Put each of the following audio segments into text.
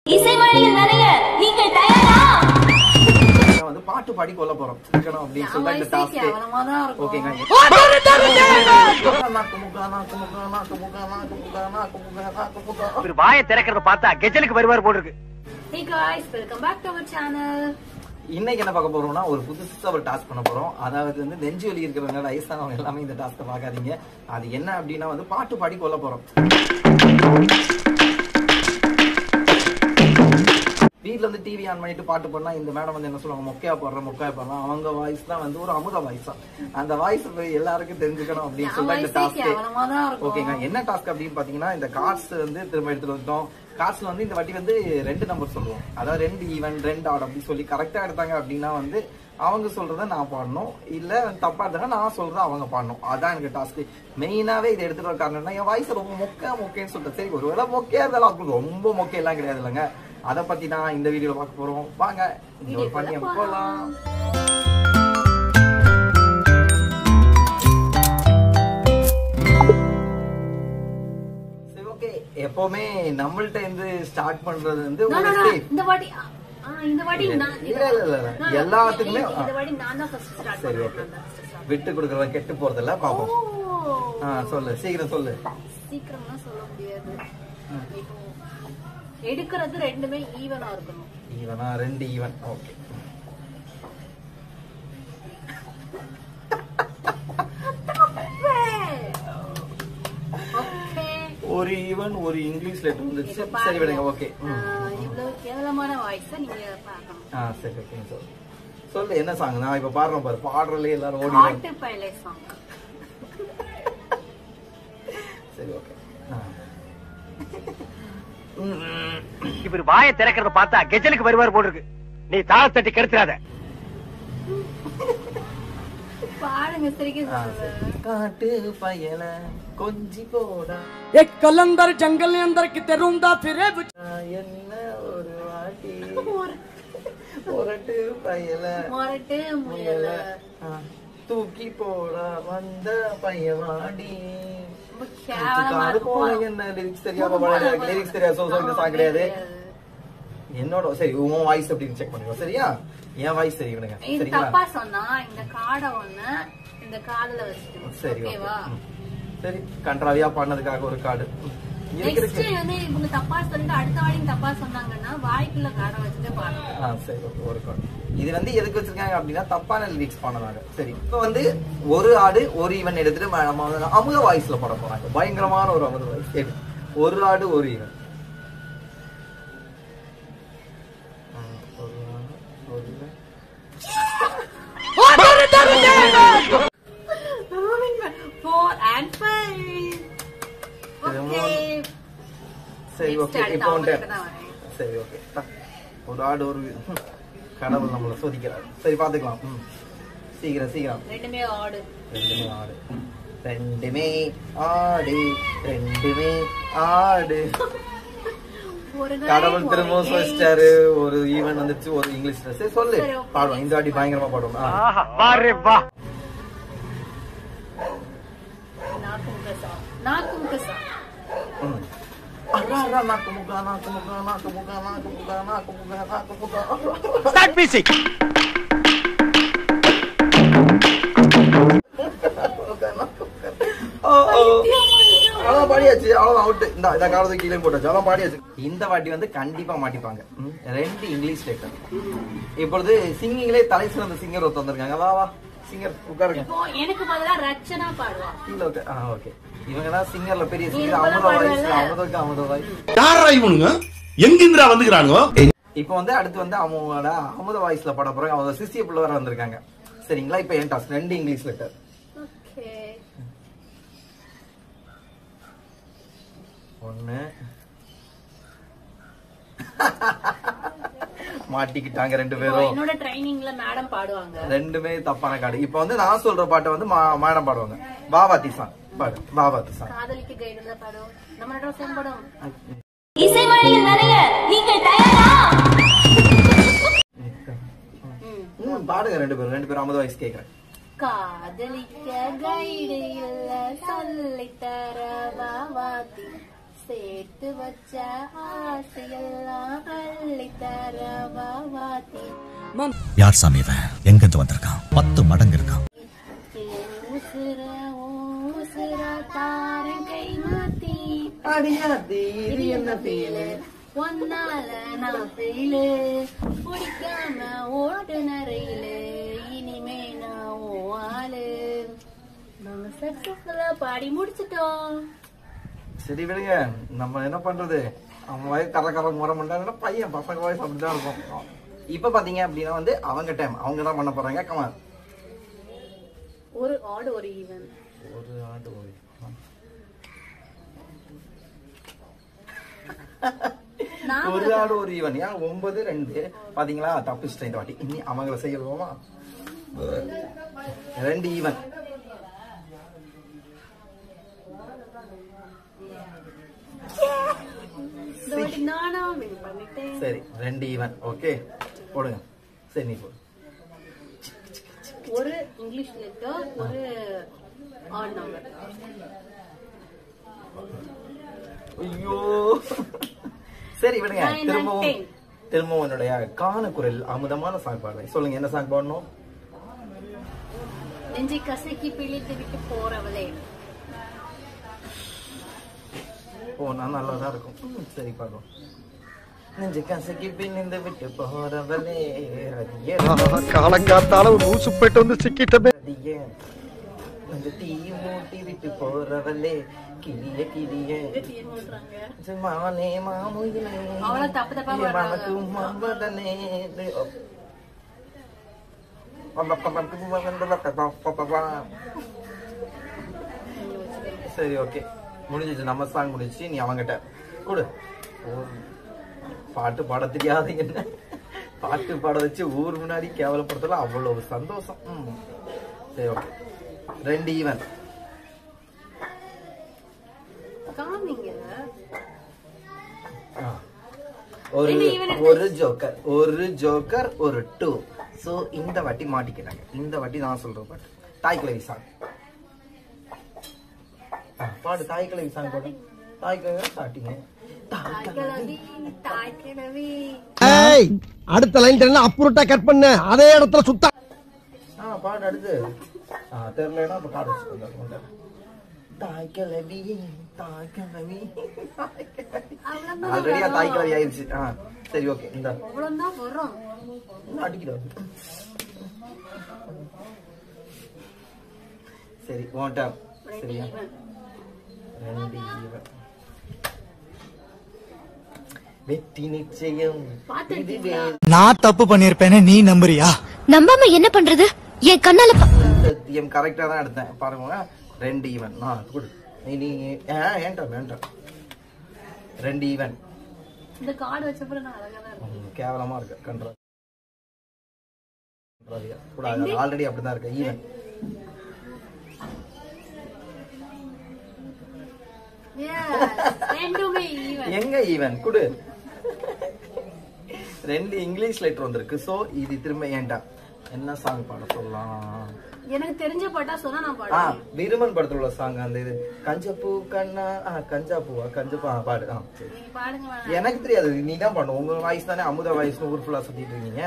இசை வழியில் நிறைய நீங்கள் தயாரா நான் வந்து பாட்டு பாடி கொல்ல போறோம் இருக்கணும் அப்படின்னு சொல்லி இந்த டாஸ்க் கேவலமாதான் இருக்கும். ஓகேங்க நாக்கு முக்கா, நாக்கு முக்கா, நாக்கு முக்கா, நாக்கு முக்கா, நாக்கு முக்கா, நாக்கு முக்கா. இவர் வாயை திறக்கிறத பார்த்தா கெஜலுக்கு வருவார் போல் இருக்கு Hey guys, welcome back to our channel. இன்னைக்கு என்ன பார்க்க போறோம்னா ஒரு புதுசா ஒரு டாஸ்க் பண்ண போறோம் அதாவது வந்து நெஞ்சு வலி இருக்கிறவங்க வயசானவங்க எல்லாமே இந்த டாஸ்க்கை பார்க்காதீங்க அது என்ன அப்படின்னா வந்து பாட்டு பாடி கொல்ல போறோம் வீட்ல வந்து டிவி ஆன் பண்ணிட்டு பாட்டு பண்ணா இந்த மேடம் வந்து என்ன சொல்லுவாங்க மொக்கையா போடுற மொக்கையா போடுறோம் அவங்க வாய்ஸ் தான் வந்து ஒரு அமுத வாய்ஸ் தான் அந்த வாய்ஸ் எல்லாருக்கும் தெரிஞ்சுக்கணும் அப்படின்னு என் சொல்லி இந்த voice ஏ டாஸ்க் கேவலமாதான் இருக்கும். ஓகேங்க என்ன டாஸ்க் அப்படின்னு பாத்தீங்கன்னா இந்த கார்ட்ஸ் வந்து திரும்ப எடுத்துட்டு வந்துட்டோம் கார்ட்ஸ்ல வந்து இந்த வாட்டி வந்து ரெண்டு நம்பர் சொல்லுவோம் அதாவது ரெண்டு ஈவன் ரெண்டு ஆட் அப்படி சொல்லி கரெக்டா எடுத்தாங்க அப்படின்னா வந்து அவங்க சொல்றத நான் பாடணும் இல்ல தப்பா இருந்தாங்க நான் சொல்றத அவங்க பாடணும் அதான் எனக்கு டாஸ்க் மெயினாவே இதை எடுத்துட்டு வர காரணம்னா என் வாய்ஸ் ரொம்ப மொக்க மொக்கேன்னு சொல்லிட்டு சரி ஒருவேளை மொக்கையா இருந்தாலும் அப்படி ரொம்ப மொக்கையெல்லாம் கிடையாது இல்லைங்க அதை பத்தி தான் இந்த வீடியோல பார்க்க போறோம் வாங்க இந்த ஒரு பண்ணி போலாம் சரி ஓகே எப்பவுமே நம்மள்ட்ட இருந்து ஸ்டார்ட் பண்றது வந்து No, ஒரு no, no. safe. இந்த வாட்டி ஆ, இந்த வாட்டி நான் இல்ல, இல்ல, இல்ல, இல்ல. No, no. எல்லாத்துக்குமே, இந்த- இந்த ஆ. வாட்டி நான் தான் first start சரி பண்றேன். ஓகே நான் தான் first start விட்டு கொடுக்கறவன் கெட்டு போறதில்ல பாப்போம் ஓ, ஆ சொல்லு சீக்கிரம் சொல்லு சீக்கிரம்லாம் சொல்ல முடியாது இப்போ எடுக்கிறது ரெண்டுமே ஈவனா இருக்கணும் ஈவனா ரெண்டு ஈவன் ஓகே ஓகே ஒரு ஈவன் ஒரு இங்கிலீஷ் லெட்டர் வந்துச்சு இப்ப சரி விடுங்க பாருங்க. ஓகே ஆ, இவ்வளவு கேவலமான வாய்ஸ் நீங்க பார்க்கணும் ஆ சரி ஓகே சொல்லு சொல்லு என்ன சாங் நான் இப்ப பாடுறேன் பாரு பாடுறதுல எல்லாரும் ஓடி வரும். காட்டு பைலை சாங் சரி ஓகே இவர் வாயை திறக்கிறத பார்த்தா கெஜலுக்கு வருவார் போல் இருக்கு நீ தாள தட்டி கெடுத்துறாத பாடுங்க சிரிக்க காட்டு பயல கொஞ்சி போடா एक कलंदर जंगल के अंदर किते रूंदा फिरे बिच- என்ன ஒரு வாட்டி ஒரட்டு பயல மொரட்டு முயல ஆ, தூக்கி போடா வந்த பையவாடி ரொம்ப கேவலமா காடு இருக்கும். போல என்ன லிரிக்ஸ் தெரியாம பாடுறது லிரிக்ஸ் தெரியாது சோ சோ இந்த சாங் கிடையாது என்னோட சரி உன் வாய்ஸ் அப்படின்னு செக் பண்ணிக்கோ சரியா என் வாய்ஸ் சரி விடுங்க இது சரிங்களா தப்பா சொன்னா இந்த காடை ஒண்ணு இந்த காதுல வச்சுக்கணும் சரி ஓகே ஓகேவா சரி கன்றாவியா பண்ணதுக்காக ஒரு கார்டு இருக்கு நெக்ஸ்ட் இருக்கு வந்து இவங்க தப்பா சொல்லிட்டு அடுத்த வாட்டி தப்பா சொன்னாங்கன்னா வாய்க்குள்ள காடை வச்சுட்டு பாடணும் ஆ சரி ஓகே ஒரு கார்டு இது வந்து எதுக்கு வச்சிருக்காங்க அப்படின்னா தப்பான லிரிக்ஸ் பண்ணதாங்க சரி இப்போ வந்து ஒரு ஆடு ஒரு ஈவன் எடுத்துட்டு ம- நம்ம வந்து அமுத வாய்ஸ்ல பாட போறாங்க பயங்கரமான ஒரு அமுத வாய்ஸ் கேட்டு ஒரு ஆடு ஒரு ஈவன் ஒரு ஆடு ஒரு even four and five okay சரி Next ஓகே அடுத்து இப்போ அவங்க வந்துட்டு கிட்ட தான் வரேன். சரி ஓகே ஒரு ஆடு ஒரு ம், கடவுள் நம்மளை சோதிக்கிறார் சரி பாத்துக்கலாம் ம். சீக்கிரம் சீக்கிரம் ரெண்டுமே ஆடு ரெண்டுமே ஆடு ரெண்டுமே ஆடு ரெண்டுமே ஆடு ஒரு நாய் கடவுள் திரும்பவும் போய் சொல்லிட்டாரு ஒரு ஈவன் வந்துச்சு ஒரு இங்கிலீஷ்ல சரி சொல்லு சரி, okay. பாடுவோம் இந்த வாட்டி பயங்கரமா பாடுவோம் ஆ. ஆஹா வாரே வா நாக்கு முக்க சாங் நாக்கு முக்க சாங் ம். அரா, அரா, நாக்கு முக்கா, நாக்கு முக்கா, நாக்கு முக்கா, நாக்கு முக்கா, நாக்கு முக்கா, நாக்கு முக்கா. ஸ்டார்ட் மியூசிக் ஓ, ஓ. அவ்வளவுதான் பாடியாச்சு அவ்வளவுதான் அவுட் இந்த இந்த காலத்து கீழே போட்டாச்சு அவ்வளவு பாடியாச்சு இந்த வாட்டி வந்து கண்டிப்பா மாட்டிப்பாங்க ம், ரெண்டு இங்கிலீஷ் லெட்டர் இப்பொழுது சிங்கிங்லே தலை சிறந்த சிங்கர் ஒருத்தர் வந்திருக்காங்க வா வா சிங்கர் உட்காருங்க இப்போ எனக்கு பதிலா ரச்சனா பாடுவா கீழே உட்கா ஆ ஓகே இவங்க தான் சிங்கர்ல பெரிய நீ சிங்கர் இப்பதான் அமுத வாய்ஸ் பாடுவல்ல? அமுதக்கு அமுத வாய்ஸ் யாரா இவனுங்க எங்கிந்திரா வந்துக்கிறானுங்க இப்போ வந்து அடுத்து வந்து அவங்களோட அமுத வாய்ஸ்ல பாட போறாங்க அவங்க சிசிய பிள்ளை வர வந்திருக்காங்க சரிங்களா இப்போ என் டாஸ்க் ரெண்டு இங்கிலீஷ் லெட்டர் ஓகே ஒண்ணு மாட்டிக்கிட்டாங்க ரெண்டு இப்போ பேரும் என்னோட ட்ரைனிங்ல மேடம் பாடுவாங்க ரெண்டுமே தப்பான கார்டு இப்போ வந்து நான் சொல்ற பாட்டை வந்து மா- மேடம் பாடுவாங்க பாபாத்தி சாங் பாடு பாபாத்தி சாங் காதலிக்கு கைடுல பாடும் நம்ம நடுவு செம்படும் இசை வழியில் நிறைய நீங்கள் தயாரா ம் ம், பாடுங்க ரெண்டு பேரும் ரெண்டு பேரும் அமுத வாய்ஸ் கேக்குறேன் காதலிக்க கைடு இல்ல சொல்லி தர வாவாத்தி சேர்த்து வச்ச ஆசையெல்லாம் தரவாவாத்தி யார் சாமி இவன் எங்கிருந்து வந்திருக்கான் பத்து மடங்கு இருக்கான் ஊசுற ஊசுற தாரன் கை மாத்தி அடியாத்தி இது என்ன ஃபீல் ஒன்னால நான் ஃபெயிலு பிடிக்காம ஓட்டுன ரயிலு இனிமே நான் உன் ஆளு நாங்க சக்சஸ்ஃபுல்லா பாடி முடிச்சிட்டோம் சரி விடுங்க நம்ம என்ன பண்றது அவன் வயசு கர கர முறை பண்ணாங்கன்னா பையன் பசங்க வயசு அப்படிதான் இருக்கும் இப்ப பாத்தீங்க அப்படின்னா வந்து அவங்க டைம் அவங்க தான் பண்ண போறாங்க கமான் ஒரு ஆடு ஒரு ஈவன் ஒரு ஆண்டு ஒரு நான் ஒரு ஆடு ஒரு ஈவன் ஏன் ஒன்பது ரெண்டு பாத்தீங்களா தப்பிச்சிட்டேன் இந்த வாட்டி இனி அவங்கள செய்யணுமா ரெண்டு ஈவன் இந்த வாட்டி நானா win பண்ணிட்டேன் சரி ரெண்டு ஈவன் ஓகே போடுங்க சரி நீ போடு ஒரு இங்கிலீஷ் லெட்டர் ஒரு ஆட் நம்பர் ஐயோ சரி விடுங்க Nine and திரும்பவும் ten. திரும்பவும் என்னுடைய காணக்குரல் அமுதமான சாங் பாடுறேன் சொல்லுங்க என்ன சாங் பாடணும் நெஞ்சை கசக்கி பிழித்து விட்டு போறவளே ஓ நான் நல்லாதான் இருக்கும் ம், சரி பாடுறோம் நெஞ்சு கசக்கி பின்னிந்து விட்டு போறவளே ரதியே காலங்காத்தால ஒரு ஊசு போயிட்டு வந்து சிக்கிட்டமே ரதியே அந்த தீ மூட்டி விட்டு போறவளே கிளிய கிளிய மானே மாமுயிலே அவ்வளவு தப்பு தப்பா என் பாடுறாங்க. மனக்கும் மம்பதனே சரி ஓகே முடிஞ்சிச்சு நம்ம சாங் முடிஞ்சிச்சு நீ அவங்கிட்ட கொடு ஓ, பாட்டு பாட தெரியாது என்ன பாட்டு பாட வச்சு ஊர் முன்னாடி கேவலப்படுத்தல அவ்வளவு சந்தோஷம் ம். சரி ஓகே ரெண்டு ஈவன் காமிங்க ஒரு ரெண்டு even ஒரு ஜோக்கர் ஒரு ஜோக்கர் ஒரு டூ சோ இந்த வாட்டி மாட்டிக்கிறாங்க இந்த வாட்டி நான் சொல்ற பாட்டு தாய் கிழவி சாங் பாடு தாய் கிழவி சாங் பாடு தாய் கிழவி ஸ்டார்டிங் தாய் கிழவி தாய் கிழவி ஏய் அடுத்த லைன் தெரியல அப்புறட்டா கட் பண்ண அதே இடத்துல சுத்த ஆ பாடு அடுத்து ஆ தெரியலனா அப்ப காடு வச்சுக்கோங்க தாய் கிழவி தாய் கிழவி அவ்வளவுதான் ஆல்ரெடியா தாய் கிழவி ஆயிடுச்சு ஆ சரி ஓகே இந்த அவ்வளவுதான் வரும் அடிக்கிறாரு சரி உன் டேம் சரியா ரெண்டு ஈவன் வெற்றி நிச்சயம் இதுவே நான் தப்பு பண்ணிருப்பேனே நீ நம்புறியா நம்பாம என்ன பண்றது என் கண்ணால பா- சத்தியம் கரெக்டா தான் எடுத்தேன் பாருங்க ரெண்டு ஈவன் நான் கொடு நீ நீ ஆ, வேண்டாம் வேண்டாம் ரெண்டு ஈவன் இந்த கார்டு வச்சப்பறம் நான் அழகா தான் இருக்கேன் கேவலமா இருக்கு கண்ட்ரா கூடாது ஆல்ரெடி அப்படிதான் இருக்கு ஈவன் Yes, ரெண்டுமே ஈவன் எங்க ஈவன் குடு ரெண்டு இங்கிலீஷ் லெட்டர் வந்திருக்கு சோ இது திரும்ப ஏன்டா என்ன சாங் பாட சொல்லலாம் எனக்கு தெரிஞ்ச பாட்டா சொன்னா நான் ஆ பாடுவேன் விருமன் படத்துல உள்ள சாங் அந்த இது கஞ்சப்பூ கண்ணா ஆ கஞ்சா பூவா கஞ்சப்பூ ஆ பாடு ஆ சரி நீங்க பாடுங்க வேணாம். எனக்கு தெரியாது நீ தான் பண்ணும் உங்க வாய்ஸ் தானே அமுத வாய்ஸ் ஊர் ஃபுல்லா சுத்திட்டு இருக்கீங்க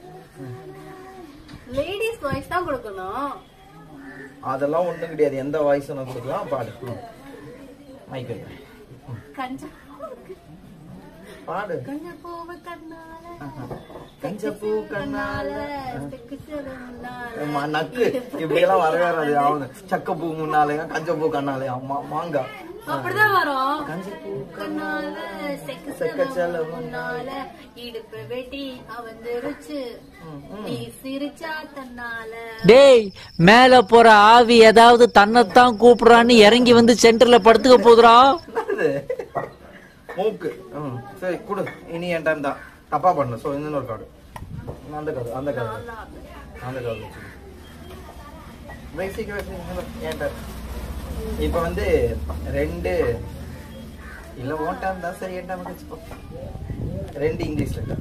லேடிஸ் வாய்ஸ் தான் கொடுக்கணும் அதெல்லாம் ஒண்ணும் கிடையாது எந்த வாய்ஸ் நான் கொடுக்கலாம் பாடு ம். மைக் வைக்கிறேன். கஞ்சா பாடு கஞ்சா போவ கண்ணால கஞ்சப்பூ கண்ணால தெக்கு செல்லும்னால. ஆமா, நக்கு இப்படி எல்லாம் வரவே வராது அவனு சக்கப்பூ முன்னாலே கஞ்சப்பூ கண்ணாலே அம்மா மாங்காய் அப்படிதான் வரும் கஞ்சப்பூ கண்ணால செக்கு செக்க செல்லும் செல்லும் முன்னால இடுப்பு வெட்டி அவந்துருச்சு நீ சிரிச்சா தன்னால டேய் மேல போற ஆவி ஏதாவது தன்னைத்தான் கூப்பிடுறான்னு இறங்கி வந்து சென்டர்ல படுத்துக்க போதுடா என்னது? மூக்கு ம், சரி குடு இனி என் டைம் தான் தப்பா பண்ணு சோ இன்னொரு கார்டு அந்த கார்டு அந்த கார்டு அந்த கார்டு வச்சுக்கோ. பேசிக் என் டைம் இப்போ வந்து ரெண்டு இல்ல ஓன் டைம் தான் சரி என் டைம் வச்சுக்கோ ரெண்டு இங்கிலீஷ் லெட்டர்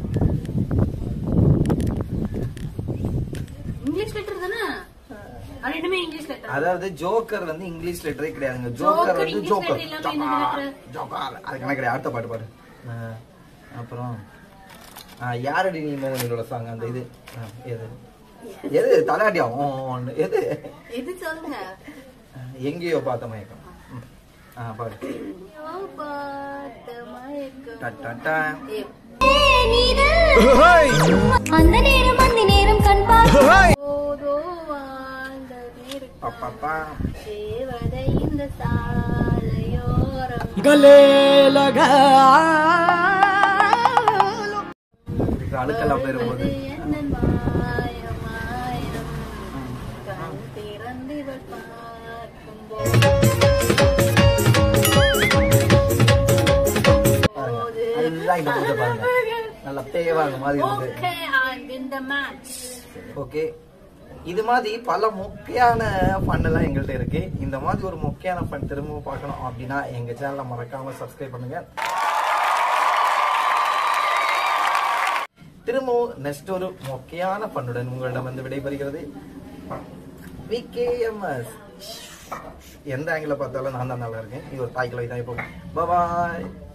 இங்கிலீஷ் லெட்டர் தானே அது ரெண்டுமே இங்கிலீஷ் லெட்டர் அதாவது ஜோக்கர் வந்து இங்கிலீஷ் லெட்டரே கிடையாதுங்க Joker, ஜோக்கர் வந்து English ஜோக்கர் letter இல்லாம என்ன letter? ஜோக்கர் அது கணக்கு கிடையாது அடுத்த பாட்டு பாடு அஹ், அப்புறம் ஆ, யாரடி நீ மோகனிலோட சாங் அந்த இது ஆ, எது எது தலையாட்டியா ஓன்னு எது எது சொல்லுங்க எங்கேயோ பார்த்த மயக்கம் ம். ஆ பாரு ஐயோ, பார்த்த மயக்கம். டா, டா, டா. ஏ, அந்த நேரம் அந்த நேரம் கண் பார்த்து போதோ வாழ்ந்த நேரம் பா, பா, பா. தேவதை இந்த சாலையோரம் गले लगा இதுக்கு அழுக்கெல்லாம் பெறும்போது என்ன மாயம் மாயம் கண் திறந்து இவள் பார்க்கும்போது பாருங்க அதுதான் இந்த படத்தை பாருங்க நல்லா தேவாங்க மாதிரி இருக்கு Okay, I'm in the match. Okay இது மாதிரி பல மொக்கையான ஃபன் எல்லாம் எங்கள்கிட்ட இருக்கு இந்த மாதிரி ஒரு மொக்கையான ஃபன் திரும்பவும் பார்க்கணும் அப்படின்னா எங்க சேனலை மறக்காம சப்ஸ்கிரைப் பண்ணுங்க திரும்பவும் நெக்ஸ்ட் ஒரு மொக்கையான ஃபன்னுடன் உங்களிடம் வந்து விடைபெறுகிறது விகேஎம்எஸ் எந்த ஆங்கில பார்த்தாலும் நான் தான் நல்லா இருக்கேன் இது ஒரு தாய்க்கிழமை தான் இப்போ பாய்